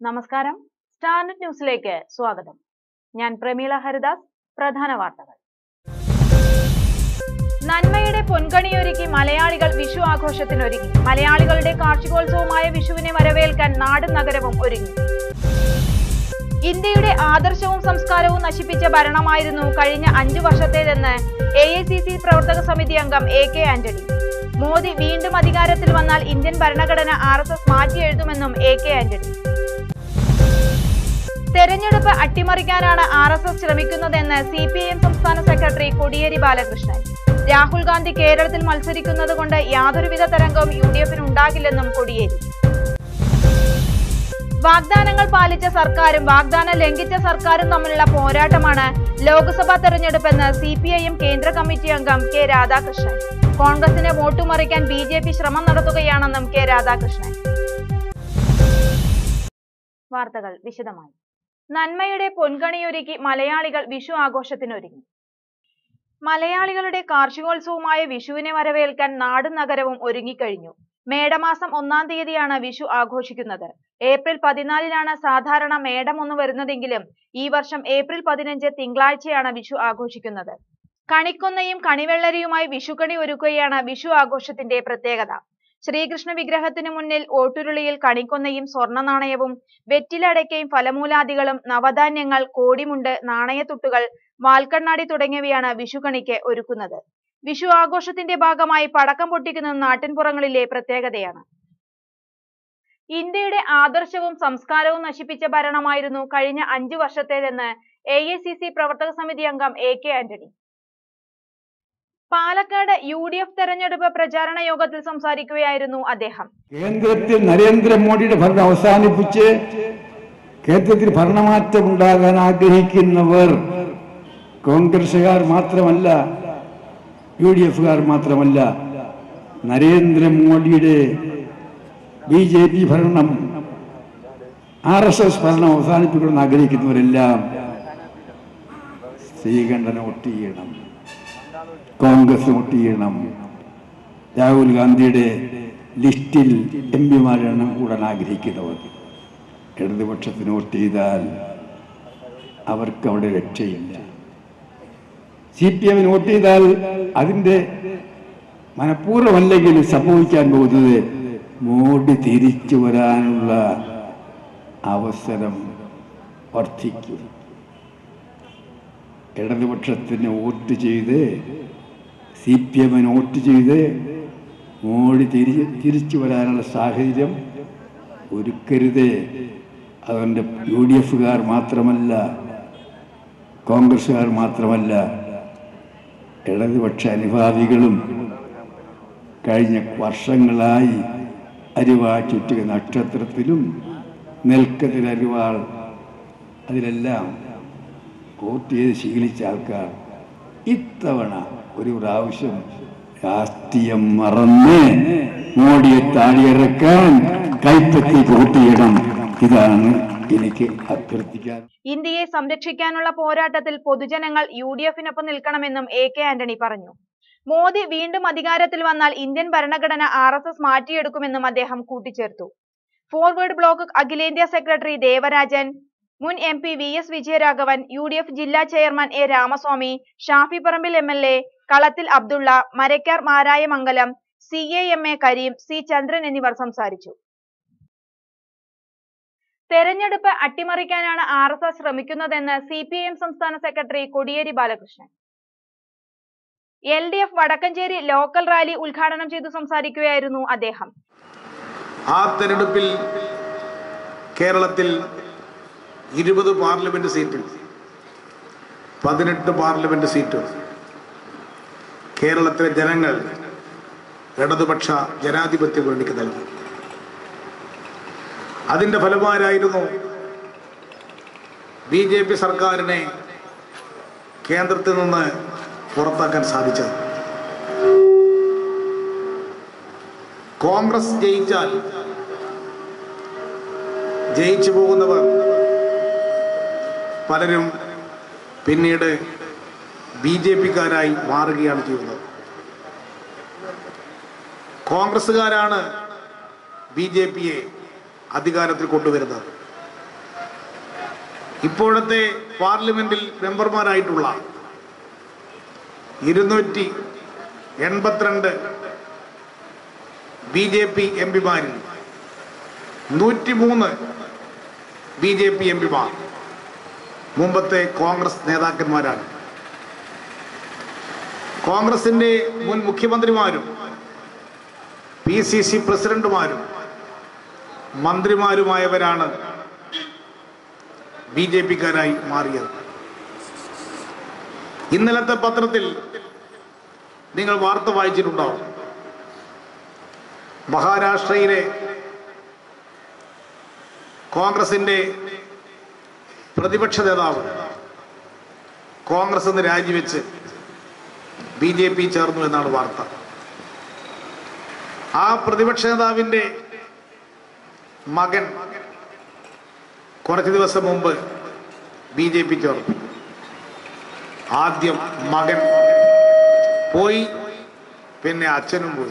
നമസ്കാരം സ്റ്റാർനെറ്റ് ന്യൂസിലേക്ക് സ്വാഗതം ഞാൻ പ്രമീള ഹരിദാസ് പ്രധാന വാർത്തകൾ നന്മയുടെ പൊൻകണിയൊരുക്കി മലയാളികൾ വിഷു ആഘോഷത്തിനൊരുങ്ങി മലയാളികളുടെ കാർഷികോത്സവമായ വിഷുവിനെ വരവേൽക്കാൻ നാടും നഗരവും ഒരുങ്ങി ഇന്ത്യയുടെ ആദർശവും സംസ്കാരവും നശിപ്പിച്ച ഭരണമായിരുന്നു കഴിഞ്ഞ അഞ്ചു വർഷത്തേതെന്ന് എ ഐ സി സി പ്രവർത്തക സമിതി അംഗം എ കെ ആന്റണി മോദി വീണ്ടും അധികാരത്തിൽ വന്നാൽ ഇന്ത്യൻ ഭരണഘടന ആർ എസ് എസ് മാറ്റി എഴുതുമെന്നും എ കെ ആന്റണി തെരഞ്ഞെടുപ്പ് അട്ടിമറിക്കാനാണ് ആർ എസ് എസ് ശ്രമിക്കുന്നതെന്ന് സി പി ഐ എം സംസ്ഥാന സെക്രട്ടറി കോടിയേരി ബാലകൃഷ്ണൻ രാഹുൽ ഗാന്ധി കേരളത്തിൽ മത്സരിക്കുന്നത് കൊണ്ട് യാതൊരുവിധ തരംഗവും യു ഡി എഫിന് ഉണ്ടാകില്ലെന്നും കോടിയേരി വാഗ്ദാനങ്ങൾ പാലിച്ച സർക്കാരും വാഗ്ദാനം ലംഘിച്ച സർക്കാരും തമ്മിലുള്ള പോരാട്ടമാണ് ലോക്സഭാ തെരഞ്ഞെടുപ്പെന്ന് സി പി ഐ എം കേന്ദ്ര കമ്മിറ്റി അംഗം കെ രാധാകൃഷ്ണൻ കോൺഗ്രസിനെ വോട്ടുമറിക്കാൻ ബി ജെ പി ശ്രമം നടത്തുകയാണെന്നും കെ രാധാകൃഷ്ണൻ വാർത്തകൾ വിശദമായി നന്മയുടെ പൊൻകണിയൊരുക്കി മലയാളികൾ വിഷു ആഘോഷത്തിനൊരുങ്ങി മലയാളികളുടെ കാർഷികോത്സവമായ വിഷുവിനെ വരവേൽക്കാൻ നാടും നഗരവും ഒരുങ്ങിക്കഴിഞ്ഞു മേടമാസം ഒന്നാം തീയതിയാണ് വിഷു ആഘോഷിക്കുന്നത് ഏപ്രിൽ പതിനാലിനാണ് സാധാരണ മേടം ഒന്ന് വരുന്നതെങ്കിലും ഈ വർഷം ഏപ്രിൽ പതിനഞ്ച് തിങ്കളാഴ്ചയാണ് വിഷു ആഘോഷിക്കുന്നത് കണിക്കൊന്നയും കണിവെള്ളരിയുമായി വിഷുക്കണി ഒരുക്കുകയാണ് വിഷു ആഘോഷത്തിന്റെ പ്രത്യേകത ശ്രീകൃഷ്ണ വിഗ്രഹത്തിനു മുന്നിൽ ഓട്ടുരുളിയിൽ കണിക്കൊന്നയും സ്വർണ്ണ നാണയവും വെറ്റിലടയ്ക്കയും ഫലമൂലാദികളും നവധാന്യങ്ങൾ കോടിമുണ്ട് നാണയത്തുട്ടുകൾ വാൽക്കണ്ണാടി തുടങ്ങിയവയാണ് വിഷുക്കണിക്ക് ഒരുക്കുന്നത് വിഷു ആഘോഷത്തിന്റെ ഭാഗമായി പടക്കം പൊട്ടിക്കുന്നത് നാട്ടിൻപുറങ്ങളിലെ പ്രത്യേകതയാണ് ഇന്ത്യയുടെ ആദർശവും സംസ്കാരവും നശിപ്പിച്ച ഭരണമായിരുന്നു കഴിഞ്ഞ അഞ്ചു വർഷത്തേതെന്ന് എ ഐ സി സി പ്രവർത്തക സമിതി അംഗം A K Antony Palakkad U D F തെരഞ്ഞെടുപ്പ് പ്രചാരണ യോഗത്തിൽ സംസാരിക്കുകയായിരുന്നു അദ്ദേഹം കേന്ദ്രത്തിൽ നരേന്ദ്രമോദിയുടെ ഭരണം അവസാനിപ്പിച്ച് കേന്ദ്രത്തിൽ ഭരണമാറ്റം ഉണ്ടാകാൻ ആഗ്രഹിക്കുന്നവർ കോൺഗ്രസുകാർ മാത്രമല്ല യു ഡി എഫുകാർ മാത്രമല്ല നരേന്ദ്രമോദിയുടെ ബി ജെ പി ഭരണം ആർ എസ് എസ് ഭരണം അവസാനിപ്പിക്കണമെന്ന് ആഗ്രഹിക്കുന്നവരെല്ലാം ശ്രീകണ്ഠനെ വോട്ട് ചെയ്യണം കോൺഗ്രസ് വോട്ട് ചെയ്യണം രാഹുൽ ഗാന്ധിയുടെ ലിസ്റ്റിൽ എം പിമാരുടെ എണ്ണം കൂടാൻ ആഗ്രഹിക്കുന്നവർ ഇടതുപക്ഷത്തിന് വോട്ട് ചെയ്താൽ അവർക്ക് അവിടെ രക്ഷയില്ല സി പി എമ്മിന് വോട്ട് ചെയ്താൽ അതിൻ്റെ മനഃപൂർവ്വമല്ലെങ്കിൽ സംഭവിക്കാൻ പോകുന്നത് മോഡി തിരിച്ചു വരാനുള്ള അവസരം വർദ്ധിക്കും ഇടതുപക്ഷത്തിന് വോട്ട് ചെയ്ത് സി പി എമ്മിന് വോട്ട് ചെയ്ത് മോഡി തിരി തിരിച്ചു വരാനുള്ള സാഹചര്യം ഒരുക്കരുത് അതുകൊണ്ട് യു ഡി എഫുകാർ മാത്രമല്ല കോൺഗ്രസ്സുകാർ മാത്രമല്ല ഇടതുപക്ഷ അനുഭാവികളും കഴിഞ്ഞ വർഷങ്ങളായി അരിവാൾ ചുറ്റുക നക്ഷത്രത്തിലും നെൽക്കതിൽ അരിവാൾ അതിലെല്ലാം വോട്ട് ചെയ്ത് ശീലിച്ച ആൾക്കാർ ഇത്തവണ ഒരു പ്രാവശ്യം രാഷ്ട്രീയം മറന്ന് മോഡിയെ താഴെയിറക്കാൻ കൈപ്പറ്റി വോട്ട് ചെയ്യണം ഇതാണ് എനിക്ക് അഭ്യർത്ഥിക്കാൻ ഇന്ത്യയെ സംരക്ഷിക്കാനുള്ള പോരാട്ടത്തിൽ പൊതുജനങ്ങൾ യു ഡി എഫിനൊപ്പം നിൽക്കണമെന്നും എ കെ ആന്റണി പറഞ്ഞു മോദി വീണ്ടും അധികാരത്തിൽ വന്നാൽ ഇന്ത്യൻ ഭരണഘടന ആർ എസ് എസ് മാറ്റിയെടുക്കുമെന്നും അദ്ദേഹം കൂട്ടിച്ചേർത്തു ഫോർവേഡ് ബ്ലോക്ക് അഖിലേന്ത്യാ സെക്രട്ടറി ദേവരാജൻ മുൻ M P V S Vijayaraghavan U D F ജില്ലാ chairman A Ramaswamy Shafi Parambil M L A Kalathil Abdulla Marakkar Marayamangalam C A M A Kareem C Chandran എന്നിവർ സംസാരിച്ചു തെരഞ്ഞെടുപ്പ് അട്ടിമറിക്കാനാണ് ആർ എസ് എസ് ശ്രമിക്കുന്നതെന്ന് സി പി ഐ എം സംസ്ഥാന secretary Kodiyeri Balakrishnan L D F Vadakkanchery local rally ഉദ്ഘാടനം ചെയ്തു സംസാരിക്കുകയായിരുന്നു അദ്ദേഹം ആ തെരഞ്ഞെടുപ്പിൽ കേരളത്തിൽ ഇരുപത് പാർലമെന്റ് സീറ്റിൽ പതിനെട്ട് പാർലമെന്റ് സീറ്റ് കേരളത്തിലെ ജനങ്ങൾ ഇടതുപക്ഷ ജനാധിപത്യ മുന്നണിക്ക് നൽകി അതിന്റെ ഫലമാരായിരുന്നു ബി ജെ പി സർക്കാരിനെ കേന്ദ്രത്തിൽ നിന്ന് പുറത്താക്കാൻ സാധിച്ചത് കോൺഗ്രസ് ജയിച്ചാൽ ജയിച്ചു പോകുന്നവർ പലരും പിന്നീട് ബി ജെ പിക്കാരായി മാറുകയാണ് ചെയ്യുന്നത് കോൺഗ്രസ്സുകാരാണ് ബി ജെ പിയെ അധികാരത്തിൽ കൊണ്ടുവരുന്നത് ഇപ്പോഴത്തെ പാർലമെന്റിൽ മെമ്പർമാരായിട്ടുള്ള ഇരുന്നൂറ്റി എൺപത്തിരണ്ട് ബി ജെ പി എം പിമാരിൽ നൂറ്റിമൂന്ന് ബി ജെ പി എം പിമാർ മുമ്പത്തെ കോൺഗ്രസ് നേതാക്കന്മാരാണ് കോൺഗ്രസിന്റെ മുൻ മുഖ്യമന്ത്രിമാരും പി സി സി പ്രസിഡന്റുമാരും മന്ത്രിമാരുമായവരാണ് ബി ജെ പിക്കാരായി മാറിയത് ഇന്നലത്തെ പത്രത്തിൽ നിങ്ങൾ വാർത്ത വായിച്ചിട്ടുണ്ടാവും മഹാരാഷ്ട്രയിലെ കോൺഗ്രസിന്റെ പ്രതിപക്ഷ നേതാവ് കോൺഗ്രസ് എന്ന് രാജിവെച്ച് ബി ജെ പി ചേർന്നു എന്നാണ് വാർത്ത ആ പ്രതിപക്ഷ നേതാവിന്റെ മകൻ കുറച്ച് ദിവസം മുമ്പ് ബി ജെ പി ചേർന്നു ആദ്യം മകൻ പോയി പിന്നെ അച്ഛനും പോയി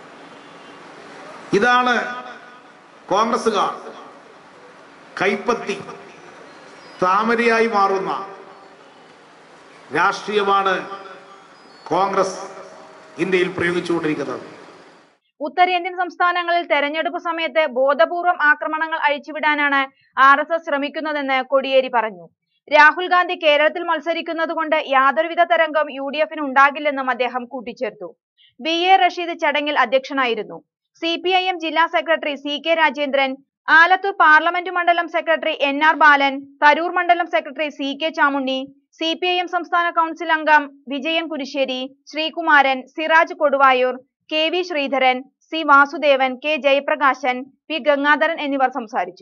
ഇതാണ് കോൺഗ്രസുകാർ കൈപ്പത്തി താമരയായി മാറുന്ന രാഷ്ട്രീയമാണ് കോൺഗ്രസ് ഇന്ത്യയിൽ പ്രയോഗിച്ചുകൊണ്ടിരിക്കുന്നത് ഉത്തരേന്ത്യൻ സംസ്ഥാനങ്ങളിൽ തെരഞ്ഞെടുപ്പ് സമയത്ത് ബോധപൂർവം ആക്രമണങ്ങൾ അഴിച്ചുവിടാനാണ് ആർ എസ് എസ് ശ്രമിക്കുന്നതെന്ന് കോടിയേരി പറഞ്ഞു രാഹുൽ ഗാന്ധി കേരളത്തിൽ മത്സരിക്കുന്നതുകൊണ്ട് യാതൊരുവിധ തരംഗം യു ഡി എഫിന് ഉണ്ടാകില്ലെന്നും അദ്ദേഹം കൂട്ടിച്ചേർത്തു വി എ റഷീദ് ചടങ്ങിൽ അധ്യക്ഷനായിരുന്നു സി പി ഐ എം ജില്ലാ secretary C K Rajendran Alathur parliament മണ്ഡലം secretary N R Balan Tarur മണ്ഡലം secretary C K Chamunni C P I M സംസ്ഥാന കൗൺസിൽ അംഗം Vijayan Kurisseri Sreekumaran Siraj Koduvayur K V Sreedharan C Vasudevan K Jayaprakashan P Gangadharan എന്നിവർ സംസാരിച്ചു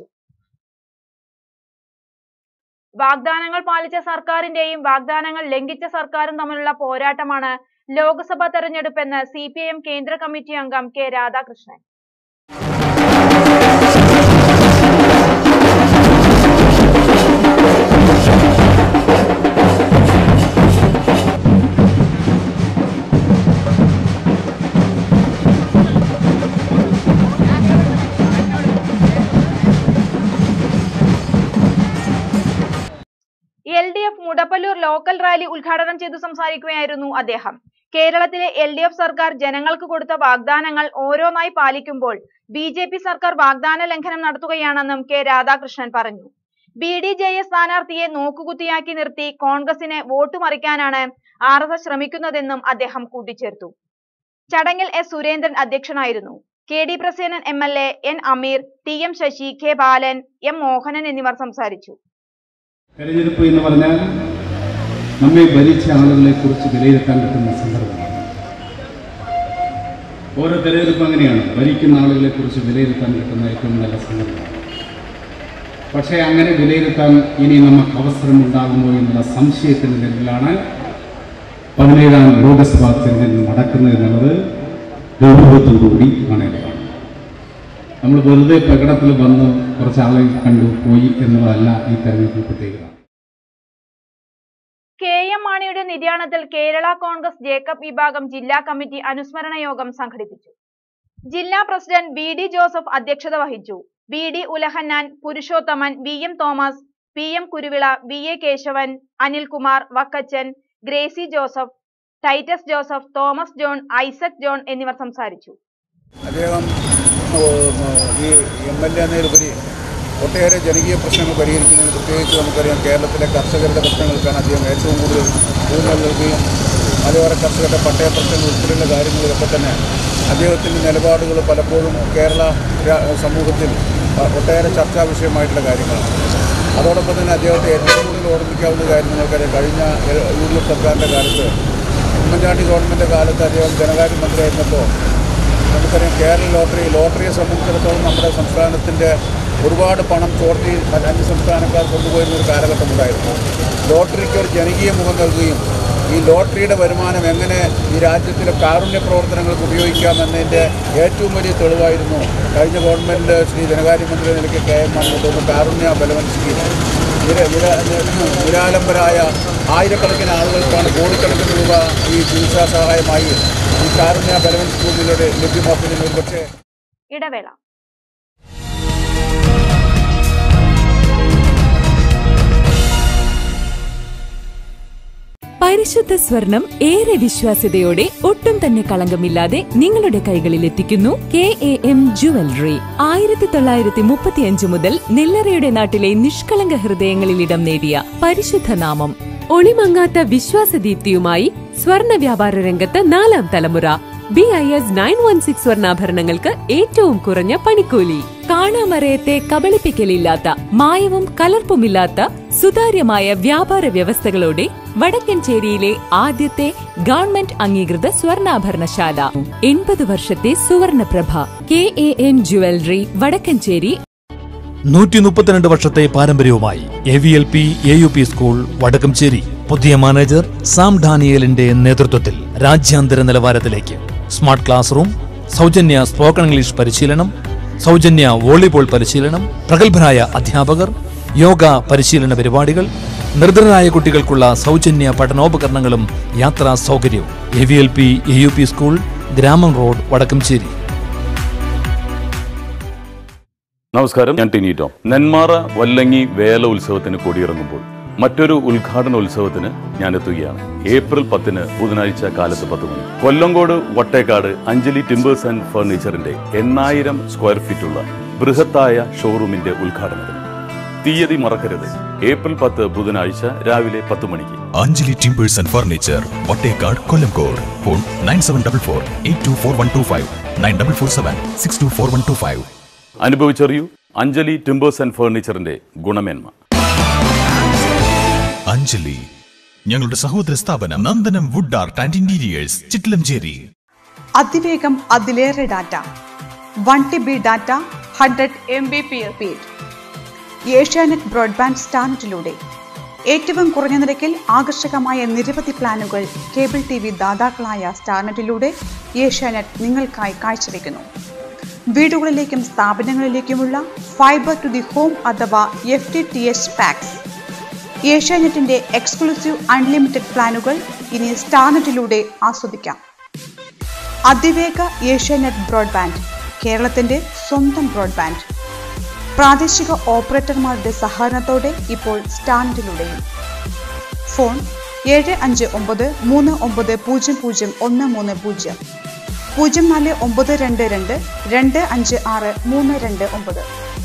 വാഗ്ദാനങ്ങൾ പാലിച്ച സർക്കാരിന്റെയും വാഗ്ദാനങ്ങൾ ലംഘിച്ച സർക്കാരും തമ്മിലുള്ള പോരാട്ടമാണ് ലോക്സഭാ തെരഞ്ഞെടുപ്പെന്ന് സി പി ഐ എം കേന്ദ്ര കമ്മിറ്റി അംഗം K Radhakrishnan L D F Mudappallur local rally ഉദ്ഘാടനം ചെയ്തു സംസാരിക്കുകയായിരുന്നു അദ്ദേഹം കേരളത്തിലെ എൽ ഡി എഫ് സർക്കാർ ജനങ്ങൾക്ക് കൊടുത്ത വാഗ്ദാനങ്ങൾ ഓരോന്നായി പാലിക്കുമ്പോൾ ബി ജെ പി സർക്കാർ വാഗ്ദാന ലംഘനം നടത്തുകയാണെന്നും കെ രാധാകൃഷ്ണൻ പറഞ്ഞു ബി ഡി ജെ എസ് സ്ഥാനാർത്ഥിയെ നോക്കുകുത്തിയാക്കി നിർത്തി കോൺഗ്രസിനെ വോട്ട് മറിക്കാനാണ് ആർ എസ് എസ് ശ്രമിക്കുന്നതെന്നും അദ്ദേഹം കൂട്ടിച്ചേർത്തു ചടങ്ങിൽ എസ് സുരേന്ദ്രൻ അധ്യക്ഷനായിരുന്നു K D Prasenan M L A N Ameer T M Sasi K Balan M Mohanan എന്നിവർ സംസാരിച്ചു തെരഞ്ഞെടുപ്പ് എന്ന് പറഞ്ഞാൽ നമ്മെ ഭരിച്ച ആളുകളെ കുറിച്ച് വിലയിരുത്താൻ പറ്റുന്ന സന്ദർഭമാണ് ഓരോ തെരഞ്ഞെടുപ്പ് അങ്ങനെയാണ് ഭരിക്കുന്ന ആളുകളെ കുറിച്ച് വിലയിരുത്താൻ കിട്ടുന്ന ഏറ്റവും നല്ല സന്ദർഭമാണ് പക്ഷേ അങ്ങനെ വിലയിരുത്താൻ ഇനി നമുക്ക് അവസരം ഉണ്ടാകുമോ എന്നുള്ള സംശയത്തിന് നിലയിലാണ് പതിനേഴാം ലോക്സഭാ തെരഞ്ഞെടുപ്പ് നടക്കുന്നത് എന്നുള്ളത് ഗൗരവത്തോടുകൂടി കാണേണ്ടതാണ് നമ്മൾ വെറുതെ പ്രകടനത്തിൽ വന്ന് കുറച്ച് ആളെ കണ്ടു പോയി എന്നുള്ളതല്ല ഈ തെരഞ്ഞെടുപ്പിൽ പ്രത്യേകത കെ എം മാണിയുടെ നിര്യാണത്തിൽ കേരള കോൺഗ്രസ് ജേക്കബ് വിഭാഗം ജില്ലാ കമ്മിറ്റി അനുസ്മരണ യോഗം സംഘടിപ്പിച്ചു ജില്ലാ പ്രസിഡന്റ് ബി ഡി ജോസഫ് അധ്യക്ഷത വഹിച്ചു B D Ulahannan Purushothaman V M Thomas P M Kuruvila V A Kesavan Anilkumar Vakkachan Gracy Joseph Titus Joseph Thomas John Isaac John എന്നിവർ സംസാരിച്ചു അദ്ദേഹം ഏഹ്, ഈ എം എൽ എ എന്നതിലുപരി ഒട്ടേറെ ജനകീയ പ്രശ്നങ്ങൾ പരിഹരിക്കുന്നതിന് പ്രത്യേകിച്ച് നമുക്കറിയാം കേരളത്തിലെ കർഷകരുടെ പ്രശ്നങ്ങൾക്കാണ് അദ്ദേഹം ഏറ്റവും കൂടുതൽ ഊന്നൽ നൽകുകയും അതേപോലെ കർഷകരുടെ പട്ടയ പ്രശ്നങ്ങൾ ഉൾപ്പെടെയുള്ള കാര്യങ്ങളിലൊക്കെ തന്നെ അദ്ദേഹത്തിൻ്റെ നിലപാടുകൾ പലപ്പോഴും കേരള രാ- സമൂഹത്തിൽ അഹ്, ഒട്ടേറെ ചർച്ചാ വിഷയമായിട്ടുള്ള കാര്യങ്ങളാണ് അതോടൊപ്പം തന്നെ അദ്ദേഹത്തെ ഏറ്റവും കൂടുതൽ ഓർമ്മിക്കാവുന്ന കാര്യം നിങ്ങൾക്കറിയാം കഴിഞ്ഞ യു ഡി എഫ് സർക്കാരിൻ്റെ കാലത്ത് ഉമ്മൻചാണ്ടി ഗവൺമെൻറ് കാലത്ത് അദ്ദേഹം ധനകാര്യ മന്ത്രിയായിരുന്നപ്പോൾ നമുക്കറിയാം കേരള ലോട്ടറി ലോട്ടറിയെ സംബന്ധിച്ചിടത്തോളം നമ്മുടെ സംസ്ഥാനത്തിൻ്റെ ഒരുപാട് പണം ചോർത്തി മറ്റ് അന്യ സംസ്ഥാനക്കാർ കൊണ്ടുപോയിരുന്ന ഒരു കാലഘട്ടമുണ്ടായിരുന്നു ലോട്ടറിക്ക് ഒരു ജനകീയ മുഖം നൽകുകയും ഈ ലോട്ടറിയുടെ വരുമാനം എങ്ങനെ ഈ രാജ്യത്തിലെ കാരുണ്യ പ്രവർത്തനങ്ങൾക്ക് ഉപയോഗിക്കാമെന്നതിൻ്റെ ഏറ്റവും വലിയ തെളിവായിരുന്നു കഴിഞ്ഞ ഗവൺമെൻറ് ശ്രീ ധനകാര്യമന്ത്രി നിലയ്ക്ക് കെ എം മാണി കൊണ്ടുവന്ന കാരുണ്യ ബലവൻ സ്കീം നിര നിര നിരാലംബരായ ആയിരക്കണക്കിന് ആളുകൾക്കാണ് കോടിക്കണക്കിന് രൂപ ഈ ചികിത്സാ സഹായമായി ഈ കാരുണ്യ ബലവൻ സ്കൂളിലൂടെ ലഭ്യമാക്കുന്നതിന് ഒരുപക്ഷേ ഇടവേള പരിശുദ്ധ സ്വർണം ഏറെ വിശ്വാസ്യതയോടെ ഒട്ടും തന്നെ കളങ്കമില്ലാതെ നിങ്ങളുടെ കൈകളിൽ എത്തിക്കുന്നു കെ എ എം ജുവലറി ആയിരത്തി തൊള്ളായിരത്തി മുപ്പത്തിയഞ്ച് മുതൽ നെല്ലറയുടെ നാട്ടിലെ നിഷ്കളങ്ക ഹൃദയങ്ങളിൽ ഇടം നേടിയ പരിശുദ്ധ നാമം ഒളിമങ്ങാത്ത വിശ്വാസദീപ്തിയുമായി സ്വർണ വ്യാപാര രംഗത്ത് നാലാം തലമുറ B I S nine one six സ്വർണ്ണാഭരണങ്ങൾക്ക് ഏറ്റവും കുറഞ്ഞ പണിക്കൂലി കാണാമറയത്തെ കബളിപ്പിക്കലില്ലാത്ത മായവും കലർപ്പുമില്ലാത്ത സുതാര്യമായ വ്യാപാര വ്യവസ്ഥകളോടെ വടക്കഞ്ചേരിയിലെ ആദ്യത്തെ ഗവൺമെന്റ് അംഗീകൃത സ്വർണ്ണാഭരണശാല എൺപത് വർഷത്തെ സുവർണപ്രഭ K A N jewellery Vadakkanchery നൂറ്റി മുപ്പത്തിരണ്ട് വർഷത്തെ പാരമ്പര്യവുമായി A V L P A U P school Vadakkanchery പുതിയ മാനേജർ സാം ഡാനിയലിന്റെ നേതൃത്വത്തിൽ രാജ്യാന്തര നിലവാരത്തിലേക്ക് സ്മാർട്ട് ക്ലാസ് റൂം സൗജന്യ സ്പോക്കൺ ഇംഗ്ലീഷ് പരിശീലനം സൗജന്യ വോളിബോൾ പരിശീലനം പ്രഗത്ഭരായ അധ്യാപകർ യോഗ പരിശീലന പരിപാടികൾ നിർധനരായ കുട്ടികൾക്കുള്ള സൗജന്യ പഠനോപകരണങ്ങളും യാത്രാ സൗകര്യവും A V L P A U P school ഗ്രാമം റോഡ് വടക്കംചേരി നമസ്കാരം ഞാൻ ടിനി ടോം നെന്മാറ വല്ലങ്ങി വേല ഉത്സവത്തിന് കൊടിയിറങ്ങുമ്പോൾ മറ്റൊരു ഉദ്ഘാടന ഉത്സവത്തിന് ഞാൻ എത്തുകയാണ് ഏപ്രിൽ പത്തിന് ബുധനാഴ്ച കാലത്ത് പത്ത് മണി കൊല്ലങ്കോട് വട്ടേക്കാട് അഞ്ജലി ടിമ്പേഴ്സ് ആൻഡ് ഫർണിച്ചറിന്റെ എണ്ണായിരം സ്ക്വയർ ഫീറ്റുള്ള ബൃഹത്തായ ഷോറൂമിന്റെ ഉദ്ഘാടനത്തിന് തീയതി മറക്കരുത് ഏപ്രിൽ പത്ത് ബുധനാഴ്ച രാവിലെ പത്ത് മണിക്ക് Anjali timbers and furniture Vattekad Kollengode phone nine seven double four eight two four one two five nine double four seven six two four one two five അനുഭവിച്ചറിയൂ അഞ്ജലി ടിമ്പേഴ്സ് ആൻഡ് ഫർണിച്ചറിന്റെ ഗുണമേന്മ അഞ്ജലി ഞങ്ങളുടെ സഹോദര സ്ഥാപനം Nandanam wood art and interiors Chittilamchery അതിവേഗം അതിലേറെ data one T B data hundred M B P speed Asianet broadband സ്റ്റാൻഡിലൂടെ ഏറ്റവും കുറഞ്ഞ നിരക്കിൽ ആകർഷകമായ നിരവധി പ്ലാനുകൾ കേബിൾ ടി വി ദാതാക്കളായ സ്റ്റാർനെറ്റിലൂടെ ഏഷ്യാനെറ്റ് നിങ്ങൾക്കായി കാഴ്ചവെക്കുന്നു വീടുകളിലേക്കും സ്ഥാപനങ്ങളിലേക്കുമുള്ള ഫൈബർ ടു ദി ഹോം അഥവാ F T T H packs ഏഷ്യാനെറ്റിന്റെ എക്സ്ക്ലൂസീവ് അൺലിമിറ്റഡ് പ്ലാനുകൾ ഇനി സ്റ്റാർനെറ്റിലൂടെ ആസ്വദിക്കാം അതിവേഗ ഏഷ്യാനെറ്റ് ബ്രോഡ്ബാൻഡ് കേരളത്തിന്റെ സ്വന്തം ബ്രോഡ്ബാൻഡ് പ്രാദേശിക ഓപ്പറേറ്റർമാരുടെ സഹകരണത്തോടെ ഇപ്പോൾ സ്റ്റാൻഡിലൂടെയും ഫോൺ ഏഴ് അഞ്ച് ഒമ്പത് മൂന്ന് ഒമ്പത് പൂജ്യം പൂജ്യം ഒന്ന് മൂന്ന് പൂജ്യം പൂജ്യം നാല് ഒമ്പത് രണ്ട് രണ്ട് രണ്ട് അഞ്ച് ആറ് മൂന്ന് രണ്ട് ഒമ്പത്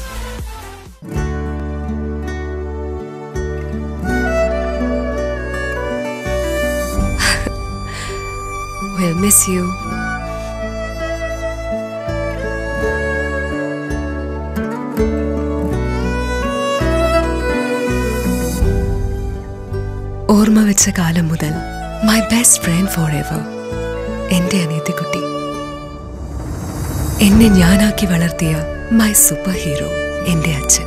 We'll miss you. ഓർമ്മ വെച്ച കാലം മുതൽ my best friend for ever എന്റെ അനിയത്തിക്കുട്ടി എന്നെ ഞാനാക്കി വളർത്തിയ മൈ സൂപ്പർ ഹീറോ എന്റെ അച്ഛൻ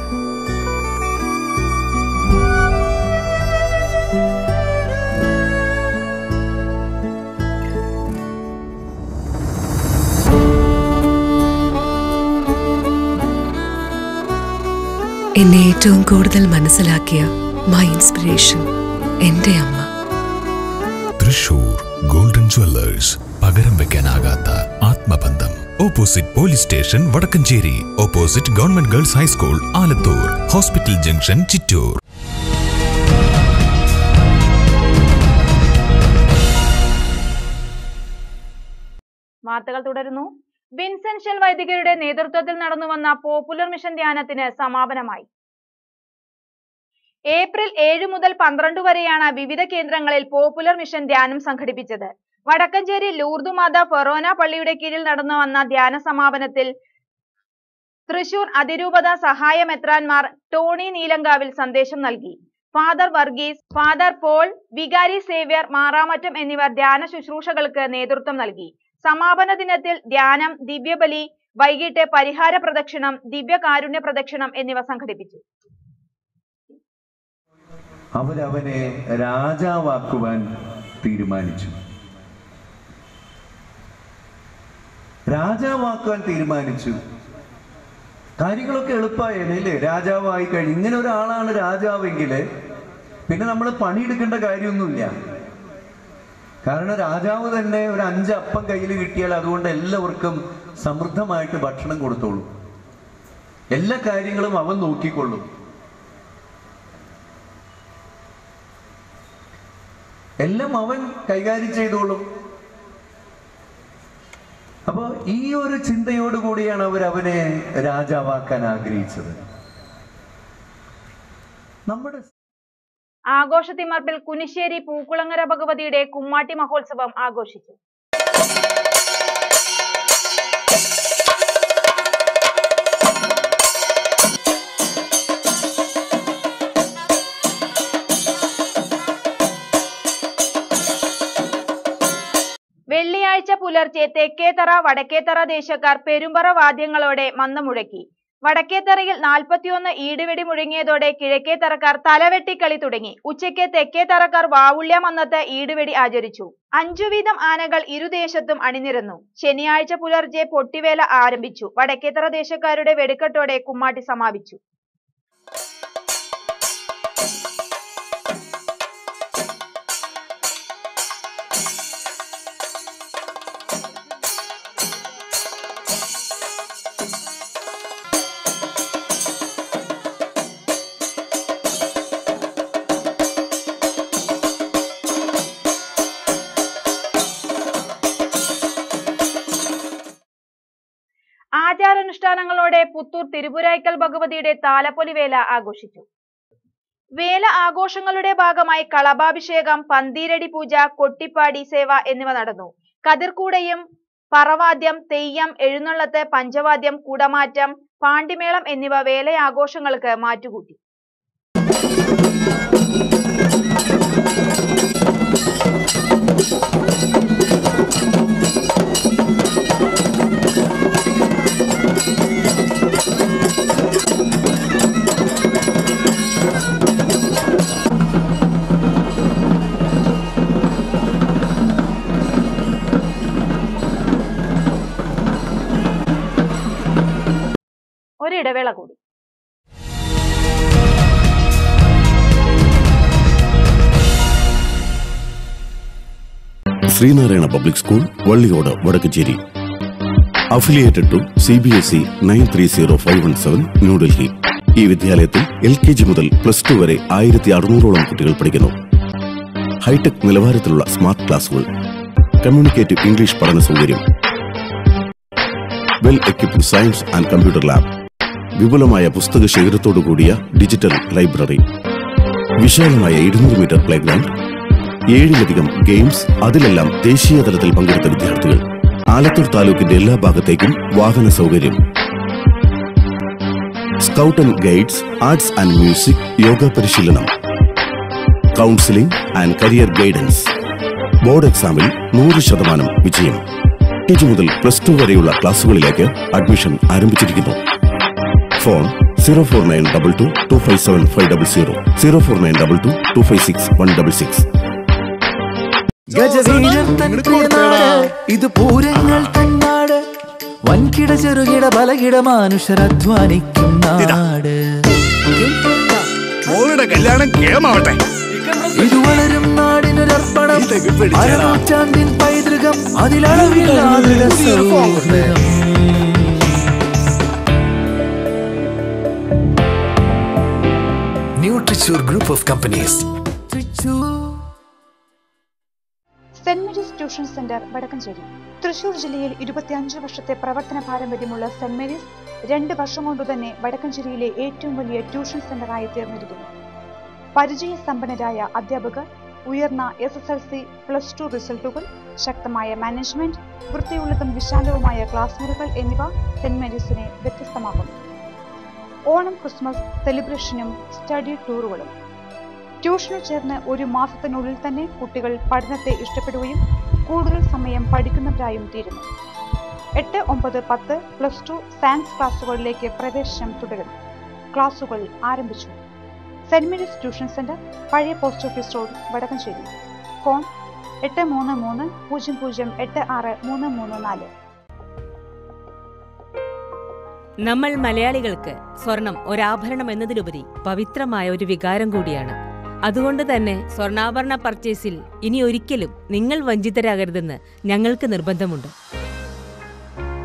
എന്നെ ഏറ്റവും കൂടുതൽ മനസ്സിലാക്കിയ മൈ ഇൻസ്പിറേഷൻ എന്റെ അമ്മ തൃശൂർ ഗോൾഡൻ ജ്വല്ലേഴ്സ് പകരം വെക്കാനാകാത്ത ആത്മബന്ധം opposite police station Vadakkanchery opposite government girls high school Alathur hospital junction Chittur വാർത്തകൾ തുടരുന്നു വിൻസെൻഷ്യൽ വൈദികരുടെ നേതൃത്വത്തിൽ നടന്നുവന്ന പോപ്പുലർ മിഷൻ ധ്യാനത്തിന് സമാപനമായി ഏപ്രിൽ ഏഴ് മുതൽ പന്ത്രണ്ട് വരെയാണ് വിവിധ കേന്ദ്രങ്ങളിൽ പോപ്പുലർ മിഷൻ ധ്യാനം സംഘടിപ്പിച്ചത് വടക്കഞ്ചേരി ലൂർദു മാത ഫൊറോന പള്ളിയുടെ കീഴിൽ നടന്നു വന്ന ധ്യാന സമാപനത്തിൽ തൃശൂർ അതിരൂപത സഹായ മെത്രാൻമാർ ടോണി നീലങ്കാവിൽ സന്ദേശം നൽകി ഫാദർ വർഗീസ് ഫാദർ പോൾ വികാരി സേവ്യർ മാറാമറ്റം എന്നിവർ ധ്യാന ശുശ്രൂഷകൾക്ക് നേതൃത്വം നൽകി സമാപന ദിനത്തിൽ ധ്യാനം ദിവ്യബലി വൈകിട്ട് പരിഹാര പ്രദക്ഷിണം ദിവ്യകാരുണ്യ പ്രദക്ഷിണം എന്നിവ സംഘടിപ്പിച്ചു അവരവനെ രാജാവാക്കുവാൻ തീരുമാനിച്ചു രാജാവാക്കുവാൻ തീരുമാനിച്ചു കാര്യങ്ങളൊക്കെ എളുപ്പമായല്ലേ രാജാവായി കഴിഞ്ഞു ഇങ്ങനെ ഒരാളാണ് രാജാവെങ്കിൽ പിന്നെ നമ്മൾ പണിയെടുക്കേണ്ട കാര്യമൊന്നുമില്ല കാരണം രാജാവ് തന്നെ ഒരു അഞ്ച് അപ്പം കയ്യിൽ കിട്ടിയാൽ അതുകൊണ്ട് എല്ലാവർക്കും സമൃദ്ധമായിട്ട് ഭക്ഷണം കൊടുത്തോളൂ എല്ലാ കാര്യങ്ങളും അവൻ നോക്കിക്കൊള്ളും എല്ലാം അവൻ കൈകാര്യം ചെയ്തോളും അപ്പോൾ ഈ ഒരു ചിന്തയോട് കൂടിയാണ് അവർ അവനെ രാജാവാക്കാൻ ആഗ്രഹിച്ചത് നമ്മുടെ ആഘോഷത്തിമർപ്പിൽ കുനിശ്ശേരി പൂക്കുളങ്ങര ഭഗവതിയുടെ കുമ്മാട്ടി മഹോത്സവം ആഘോഷിച്ചു വെള്ളിയാഴ്ച പുലർച്ചെ തെക്കേത്തറ വടക്കേത്തറ ദേശക്കാർ പെരുമ്പറ വാദ്യങ്ങളോടെ മന്ദ മുഴക്കി വടക്കേത്തറയിൽ നാൽപ്പത്തിയൊന്ന് ഈടുവെടി മുഴങ്ങിയതോടെ കിഴക്കേത്തറക്കാർ തലവെട്ടിക്കളി തുടങ്ങി ഉച്ചയ്ക്ക് തെക്കേത്തറക്കാർ വാവുള്യ മന്നത്ത് ഈടുവെടി ആചരിച്ചു അഞ്ചു വീതം ആനകൾ ഇരുദേശത്തും അണിനിരന്നു ശനിയാഴ്ച പുലർച്ചെ പൊട്ടിവേല ആരംഭിച്ചു വടക്കേത്തറ ദേശക്കാരുടെ വെടിക്കെട്ടോടെ കുമ്മാട്ടി സമാപിച്ചു ആചാരാനുഷ്ഠാനങ്ങളോടെ പുത്തൂർ തിരുപുരായ്ക്കൽ ഭഗവതിയുടെ താലപ്പൊലി വേല ആഘോഷിച്ചു വേല ആഘോഷങ്ങളുടെ ഭാഗമായി കളഭാഭിഷേകം പന്തീരടി പൂജ കൊട്ടിപ്പാടി സേവ എന്നിവ നടന്നു കതിർക്കൂടയും പറവാദ്യം തെയ്യം എഴുന്നള്ളത്ത് പഞ്ചവാദ്യം കുടമാറ്റം പാണ്ടിമേളം എന്നിവ വേലയാഘോഷങ്ങൾക്ക് മാറ്റുകൂട്ടി ഒരിടവേള കൂടി Sreenarayana public school വള്ളിയോട് Vadakkanchery affiliated to C B S E nine three zero five one seven New Delhi ഈ വിദ്യാലയത്തിൽ എൽ കെ ജി മുതൽ പ്ലസ് ടു വരെ ആയിരത്തി അറുന്നൂറോളം കുട്ടികൾ പഠിക്കുന്നു ഹൈടെക് നിലവാരത്തിലുള്ള സ്മാർട്ട് ക്ലാസുകൾ കമ്മ്യൂണിക്കേറ്റീവ് ഇംഗ്ലീഷ് പഠന സൗകര്യം well equipped science and computer lab വിപുലമായ പുസ്തക ശേഖരത്തോടു കൂടിയ ഡിജിറ്റൽ ലൈബ്രറി വിശാലമായ ഇരുന്നൂറ് മീറ്റർ പ്ലേ ഗ്രൗണ്ട് ഏഴിലധികം ഗെയിംസ് അതിലെല്ലാം ദേശീയ തലത്തിൽ പങ്കെടുത്ത വിദ്യാർത്ഥികൾ ആലത്തൂർ താലൂക്കിന്റെ എല്ലാ ഭാഗത്തേക്കും വാഹന സൗകര്യം scout and guides arts and music yoga പരിശീലനം counselling and career guidance board എക്സാമിൽ നൂറ് ശതമാനം വിജയം ടി മുതൽ പ്ലസ് ടു വരെയുള്ള ക്ലാസുകളിലേക്ക് അഡ്മിഷൻ ആരംഭിച്ചിരിക്കുന്നു phone zero four nine double two two five seven five double zero zero four nine double two two five six one double six ഗജവീരൻ തൻ പ്രിയനാട് ഇത് പൂരങ്ങൾ തന്നാട് വൻകിട ചെറുകിട ബലകിട മനുഷ്യർ അധ്വാനിക്കും നാട് മോളുടെ കല്യാണം കേമാവട്ടെ ഇത് വളരും നാടിനൊരർപ്പണം അരനൂറ്റാണ്ടിൻ പൈതൃകം അതിലളവില്ലാതെ സൗഹൃദം ന്യൂട്രിച്ചൂർ group of companies saint Mary's tuition centre Vadakkanchery Thrissur ജില്ലയിൽ ഇരുപത്തിയഞ്ച് വർഷത്തെ പ്രവർത്തന പാരമ്പര്യമുള്ള സെന്റ് മേരീസ് രണ്ട് വർഷം കൊണ്ട് തന്നെ വടക്കഞ്ചേരിയിലെ ഏറ്റവും വലിയ ട്യൂഷൻ സെന്ററായി തീർന്നിരിക്കുന്നു പരിചയസമ്പന്നരായ അധ്യാപകർ ഉയർന്ന S S L C plus two റിസൾട്ടുകൾ ശക്തമായ മാനേജ്മെന്റ് വൃത്തിയുള്ളതും വിശാലവുമായ ക്ലാസ് മുറികൾ എന്നിവ സെന്റ് മേരീസിനെ വ്യത്യസ്തമാക്കുന്നു ഓണം ക്രിസ്മസ് സെലിബ്രേഷനും സ്റ്റഡി ടൂറുകളും ട്യൂഷന് ചേർന്ന് ഒരു മാസത്തിനുള്ളിൽ തന്നെ കുട്ടികൾ പഠനത്തെ ഇഷ്ടപ്പെടുകയും കൂടുതൽ സമയം പഠിക്കുന്നവരായും തീരുന്നു എട്ട് ഒമ്പത് പത്ത് പ്ലസ് ടു സയൻസ് ക്ലാസുകളിലേക്ക് പ്രവേശനം തുടരുന്നു ക്ലാസുകൾ ആരംഭിച്ചു സെന്റ് മേരീസ് ട്യൂഷൻ സെന്റർ പഴയ post office road Vadakkanchery phone എട്ട് മൂന്ന് മൂന്ന് പൂജ്യം പൂജ്യം എട്ട് ആറ് മൂന്ന് മൂന്ന് നാല് നമ്മൾ മലയാളികൾക്ക് സ്വർണം ഒരാഭരണം എന്നതിലുപരി പവിത്രമായ ഒരു വികാരം കൂടിയാണ് അതുകൊണ്ട് തന്നെ സ്വർണ്ണാഭരണ പർച്ചേസിൽ ഇനി ഒരിക്കലും നിങ്ങൾ വഞ്ചിതരാകരുതെന്ന് ഞങ്ങൾക്ക് നിർബന്ധമുണ്ട്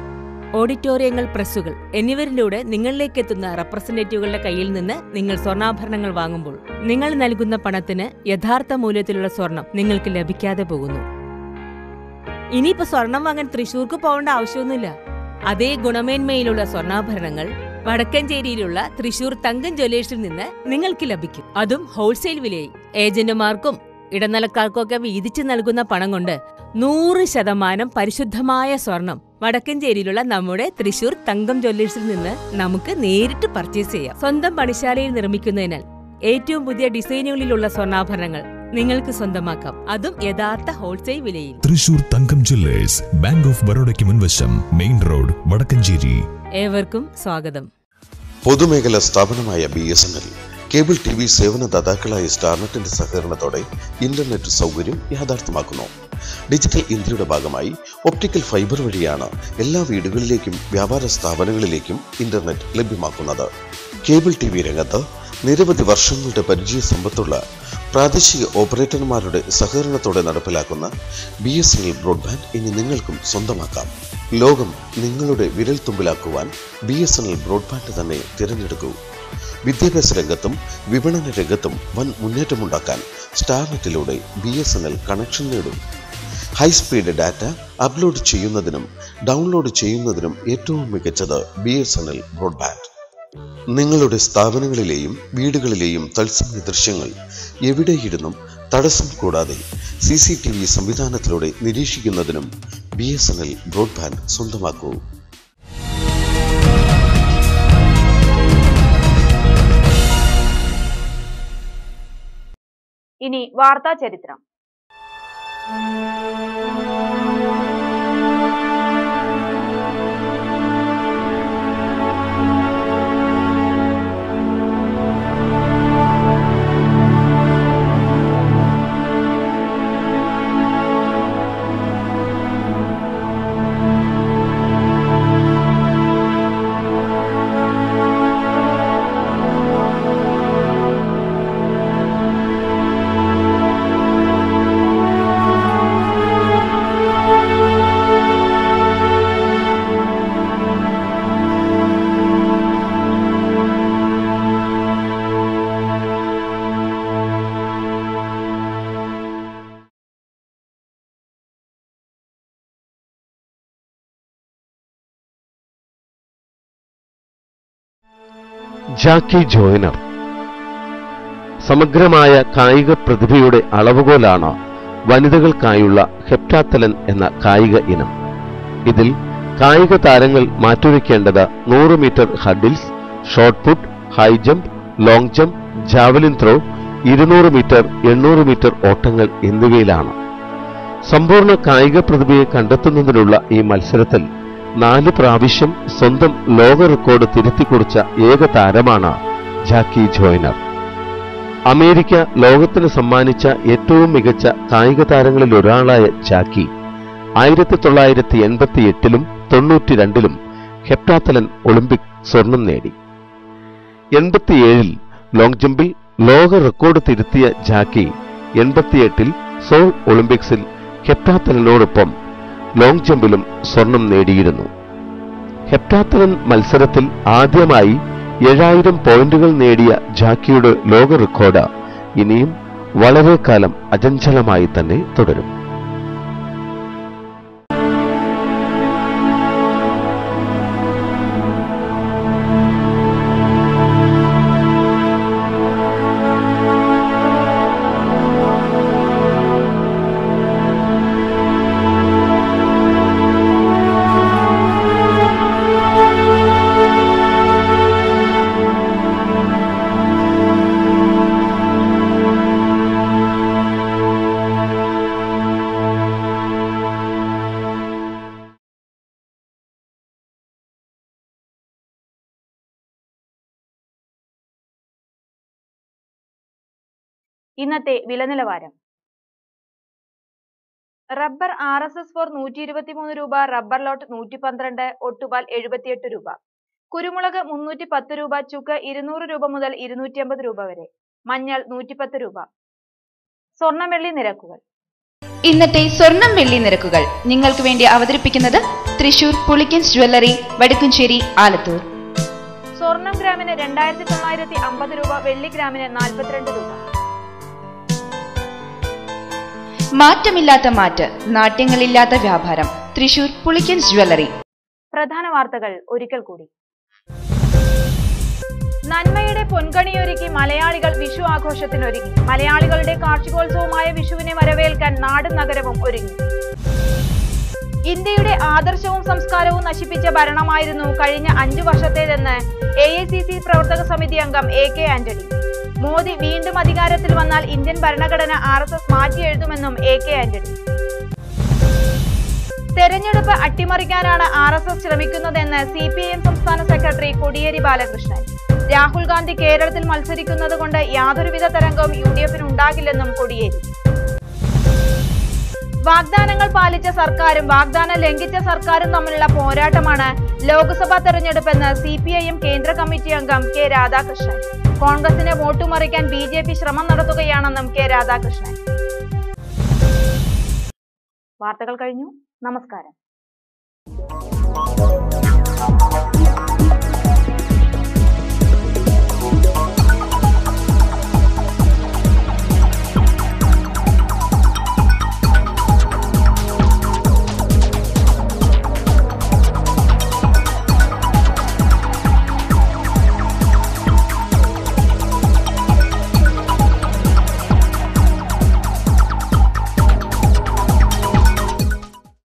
ഓഡിറ്റോറിയങ്ങൾ പ്രസ്സുകൾ എന്നിവരിലൂടെ നിങ്ങളിലേക്ക് എത്തുന്ന റെപ്രസെന്റേറ്റീവുകളുടെ കയ്യിൽ നിന്ന് നിങ്ങൾ സ്വർണ്ണാഭരണങ്ങൾ വാങ്ങുമ്പോൾ നിങ്ങൾ നൽകുന്ന പണത്തിന് യഥാർത്ഥ മൂല്യത്തിലുള്ള സ്വർണം നിങ്ങൾക്ക് ലഭിക്കാതെ പോകുന്നു ഇനിയിപ്പോ സ്വർണം വാങ്ങാൻ തൃശൂർക്ക് പോകേണ്ട ആവശ്യമൊന്നുമില്ല അതേ ഗുണമേന്മയിലുള്ള സ്വർണ്ണാഭരണങ്ങൾ വടക്കഞ്ചേരിയിലുള്ള തൃശൂർ തങ്കം ജ്വല്ലേഴ്സിൽ നിന്ന് നിങ്ങൾക്ക് ലഭിക്കും അതും ഹോൾസെയിൽ വിലയിൽ ഏജന്റുമാർക്കും ഇടനിലക്കാർക്കും ഒക്കെ വീതിച്ചു നൽകുന്ന പണം കൊണ്ട് നൂറ് ശതമാനം പരിശുദ്ധമായ സ്വർണം വടക്കഞ്ചേരിയിലുള്ള നമ്മുടെ തൃശൂർ തങ്കം ജ്വല്ലേഴ്സിൽ നിന്ന് നമുക്ക് നേരിട്ട് പർച്ചേസ് ചെയ്യാം സ്വന്തം പണിശാലയിൽ നിർമ്മിക്കുന്നതിനാൽ ഏറ്റവും പുതിയ ഡിസൈനുകളിലുള്ള സ്വർണ്ണാഭരണങ്ങൾ നിങ്ങൾക്ക് സ്വന്തമാക്കാം അതും യഥാർത്ഥ ഹോൾസെയിൽ വിലയിൽ Thrissur Thankam jewellers bank of ബറോഡയ്ക്ക് മുൻവശം മെയിൻ റോഡ് വടക്കഞ്ചേരി ഏവർക്കും സ്വാഗതം പൊതുമേഖലാ സ്ഥാപനമായ B S N L cable T V സേവനദാതാക്കളായ സ്റ്റാർനെറ്റിന്റെ സഹകരണത്തോടെ ഇന്റർനെറ്റ് സൗകര്യം യാഥാർത്ഥ്യമാക്കുന്നു ഡിജിറ്റൽ ഇന്ത്യയുടെ ഭാഗമായി ഒപ്റ്റിക്കൽ ഫൈബർ വഴിയാണ് എല്ലാ വീടുകളിലേക്കും വ്യാപാര സ്ഥാപനങ്ങളിലേക്കും ഇന്റർനെറ്റ് ലഭ്യമാക്കുന്നത് കേബിൾ ടി വി രംഗത്ത് നിരവധി വർഷങ്ങളുടെ പരിചയ സമ്പത്തുള്ള പ്രാദേശിക ഓപ്പറേറ്റർമാരുടെ സഹകരണത്തോടെ നടപ്പിലാക്കുന്ന B S N L broadband ഇനി നിങ്ങൾക്കും സ്വന്തമാക്കാം ലോകം നിങ്ങളുടെ വിരൽത്തുമ്പിലാക്കുവാൻ B S N L broadband തന്നെ തിരഞ്ഞെടുക്കൂ വിദ്യാഭ്യാസ രംഗത്തും വിപണന രംഗത്തും വൻ മുന്നേറ്റമുണ്ടാക്കാൻ സ്റ്റാർനെറ്റിലൂടെ B S N L connection നേടും ഹൈസ്പീഡ് ഡാറ്റ അപ്ലോഡ് ചെയ്യുന്നതിനും ഡൗൺലോഡ് ചെയ്യുന്നതിനും ഏറ്റവും മികച്ചത് B S N L broadband നിങ്ങളുടെ സ്ഥാപനങ്ങളിലെയും വീടുകളിലെയും തത്സമയ ദൃശ്യങ്ങൾ എവിടെയിരുന്നും തടസ്സം കൂടാതെ സി സി ടി വി സംവിധാനത്തിലൂടെ നിരീക്ഷിക്കുന്നതിനും B S N L broadband സ്വന്തമാക്കൂ ഇനി വാർത്താ ചരിത്രം ജാക്കി ജോയനർ സമഗ്രമായ കായിക പ്രതിഭയുടെ അളവുകോലാണ് വനിതകൾക്കായുള്ള ഹെപ്റ്റാത്തലൻ എന്ന കായിക ഇനം ഇതിൽ കായിക താരങ്ങൾ മാറ്റുരയ്ക്കേണ്ടത് നൂറ് metre hurdles shot put high jump long jump javelin throw ഇരുന്നൂറ് മീറ്റർ എണ്ണൂറ് മീറ്റർ ഓട്ടങ്ങൾ എന്നിവയിലാണ് സമ്പൂർണ്ണ കായിക പ്രതിഭയെ കണ്ടെത്തുന്നതിനുള്ള ഈ മത്സരത്തിൽ നാല് പ്രാവശ്യം സ്വന്തം ലോക റെക്കോർഡ് തിരുത്തിക്കുറിച്ച ഏക താരമാണ് ജാക്കി ജോയ്നർ അമേരിക്ക ലോകത്തിന് സമ്മാനിച്ച ഏറ്റവും മികച്ച കായിക താരങ്ങളിൽ ഒരാളായ ജാക്കി ആയിരത്തി തൊള്ളായിരത്തി എൺപത്തി എട്ടിലും തൊണ്ണൂറ്റി രണ്ടിലും ഹെപ്റ്റാത്തലൻ ഒളിമ്പിക് സ്വർണം നേടി എൺപത്തിയേഴിൽ ലോങ് ജമ്പിൽ ലോക റെക്കോർഡ് തിരുത്തിയ ജാക്കി എൺപത്തിയെട്ടിൽ സോൾ ഒളിമ്പിക്സിൽ ഹെപ്റ്റാത്തലിനോടൊപ്പം ലോങ് ജമ്പിലും സ്വർണം നേടിയിരുന്നു ഹെപ്റ്റാത്തലൻ മത്സരത്തിൽ ആദ്യമായി ഏഴായിരം പോയിന്റുകൾ നേടിയ ജാക്കിയുടെ ലോക റെക്കോർഡ് ഇനിയും വളരെ കാലം അചഞ്ചലമായി തന്നെ തുടരും ഇന്നത്തെ വില നിലവാരം rubber R S S four നൂറ്റി ഇരുപത്തിമൂന്ന് രൂപ റബ്ബർ ലോട്ട് നൂറ്റി പന്ത്രണ്ട് ഒട്ടുപാൽ എഴുപത്തിയെട്ട് രൂപ കുരുമുളക് മുന്നൂറ്റി പത്ത് രൂപ ചുക്ക് ഇരുന്നൂറ് രൂപ മുതൽ ഇരുന്നൂറ്റി അമ്പത് രൂപ വരെ മഞ്ഞൾ നൂറ്റിപ്പത്ത് രൂപ സ്വർണം വെള്ളി നിരക്കുകൾ ഇന്നത്തെ സ്വർണം വെള്ളി നിരക്കുകൾ നിങ്ങൾക്ക് വേണ്ടി അവതരിപ്പിക്കുന്നത് തൃശൂർ പുളിക്കൻസ് ജ്വല്ലറി വടക്കുംചേരി ആലത്തൂർ സ്വർണം ഗ്രാമിന് രണ്ടായിരത്തി തൊള്ളായിരത്തി അമ്പത് രൂപ വെള്ളി ഗ്രാമിന് നാൽപ്പത്തിരണ്ട് രൂപ മാറ്റമില്ലാത്ത മാറ്റ് നാട്യങ്ങളില്ലാത്ത വ്യാപാരം തൃശൂർ പുളിക്കൻസ് ജ്വല്ലറി പ്രധാന വാർത്തകൾ ഒരിക്കൽ കൂടി നന്മയുടെ പൊൻകണിയൊരുക്കി മലയാളികൾ വിഷു ആഘോഷത്തിനൊരുങ്ങി മലയാളികളുടെ കാർഷികോത്സവമായ വിഷുവിനെ വരവേൽക്കാൻ നാടും നഗരവും ഒരുങ്ങി ഇന്ത്യയുടെ ആദർശവും സംസ്കാരവും നശിപ്പിച്ച ഭരണമായിരുന്നു കഴിഞ്ഞ അഞ്ചു വർഷത്തേതെന്ന് എ ഐ സി സി പ്രവർത്തക സമിതി അംഗം എ കെ ആന്റണി മോദി വീണ്ടും അധികാരത്തിൽ വന്നാൽ ഇന്ത്യൻ ഭരണഘടന ആർ എസ് എസ് മാറ്റിയെഴുതുമെന്നും എ കെ ആന്റണി തെരഞ്ഞെടുപ്പ് അട്ടിമറിക്കാനാണ് ആർ എസ് എസ് ശ്രമിക്കുന്നതെന്ന് സി പി ഐ എം സംസ്ഥാന സെക്രട്ടറി കോടിയേരി ബാലകൃഷ്ണൻ രാഹുൽ ഗാന്ധി കേരളത്തിൽ മത്സരിക്കുന്നത് കൊണ്ട് യാതൊരുവിധ തരംഗവും യു ഡി എഫിന് ഉണ്ടാകില്ലെന്നും കോടിയേരി വാഗ്ദാനങ്ങൾ പാലിച്ച സർക്കാരും വാഗ്ദാനം ലംഘിച്ച സർക്കാരും തമ്മിലുള്ള പോരാട്ടമാണ് ലോക്സഭാ തെരഞ്ഞെടുപ്പെന്ന് സി പി ഐ എം കേന്ദ്ര കമ്മിറ്റി അംഗം കെ രാധാകൃഷ്ണൻ കോൺഗ്രസിനെ വോട്ടുമറിക്കാൻ ബി ജെ പി ശ്രമം നടത്തുകയാണെന്നും കെ രാധാകൃഷ്ണൻ വാർത്തകൾ കഴിഞ്ഞു നമസ്കാരം